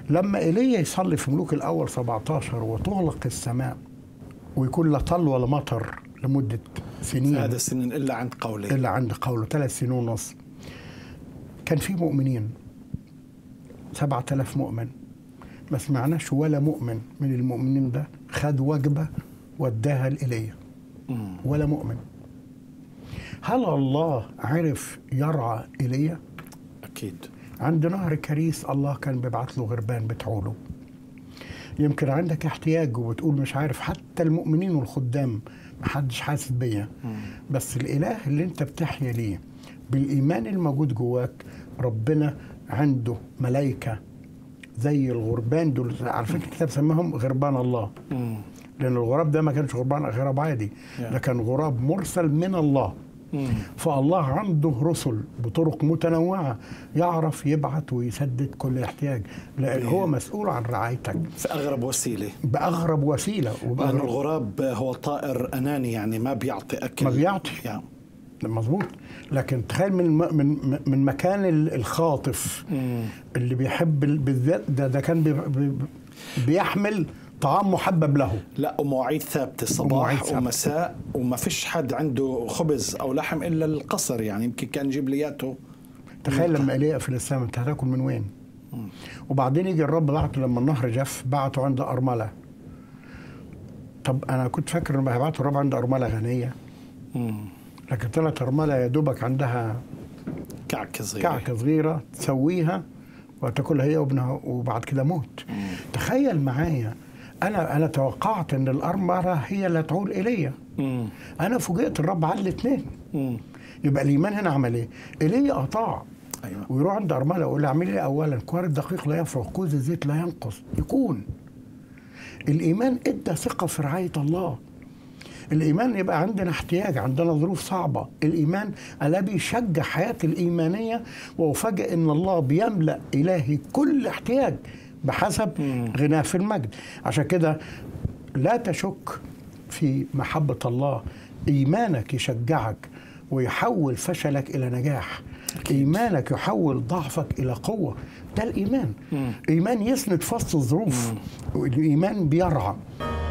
لما ايليا يصلي في ملوك الاول 17 وتغلق السماء ويكون لا طل ولا مطر لمده سنين هذا السنين الا عند قولي الا عند قوله ثلاث سنين ونص كان في مؤمنين سبعة آلاف مؤمن ما سمعناش ولا مؤمن من المؤمنين ده خد وجبة وداها لإيليا مم. ولا مؤمن هل الله عرف يرعى إيليا اكيد عند نهر كريس الله كان بيبعت له غربان بتعوله يمكن عندك احتياج وبتقول مش عارف حتى المؤمنين والخدام محدش حاسس بيا بس الاله اللي انت بتحيا ليه بالايمان الموجود جواك ربنا عنده ملائكه زي الغربان دول على فكره الكتاب سماهم غربان الله مم. لان الغراب ده ما كانش غربان غراب عادي ده كان غراب مرسل من الله مم. فالله عنده رسل بطرق متنوعة يعرف يبعت ويسدد كل احتياج لأن هو مسؤول عن رعايتك في اغرب وسيله بأغرب وسيلة لأن وبأغرب الغراب هو طائر أناني يعني ما بيعطي أكل ما بيعطي. يعني. مظبوط لكن تخيل من من من مكان ال- الخاطف مم. اللي بيحب ال- بالذات ده ده كان بي بي بيحمل طعام محبب له لا ومواعيد ثابتة ومواعيد صباح ثابتة. ومساء وما فيش حد عنده خبز أو لحم إلا القصر يعني يمكن كان يجيب لياته تخيل لما ايليا في السماء انت هتاكل من وين؟ وبعدين يجي الرب بعته لما النهر جف بعته عند ارمله طب انا كنت فاكر انه هيبعته الرب عند ارمله غنيه مم. لكن طلعت ارمله يا دوبك عندها كعكة صغيرة كعكه صغيره تسويها وتاكلها هي وابنها وبعد كده موت تخيل معايا انا انا توقعت ان الارمله هي اللي هتعود ايليا مم. انا فوجئت الرب على الاثنين مم. يبقى الايمان هنا عمل ايه؟ ايليا اطاع أيوة ويروح عند ارمله يقول لها اعملي لي اولا كوار الدقيق لا يفرغ كوز الزيت لا ينقص يكون الايمان ادى ثقه في رعايه الله الايمان يبقى عندنا احتياج عندنا ظروف صعبه الايمان الا بيشجع حياتي الايمانيه وافاجئ ان الله بيملا الهي كل احتياج بحسب غناه في المجد عشان كده لا تشك في محبه الله ايمانك يشجعك ويحول فشلك الى نجاح ايمانك يحول ضعفك الى قوه ده الايمان ايمان يسند في وسط الظروف الايمان بيرعى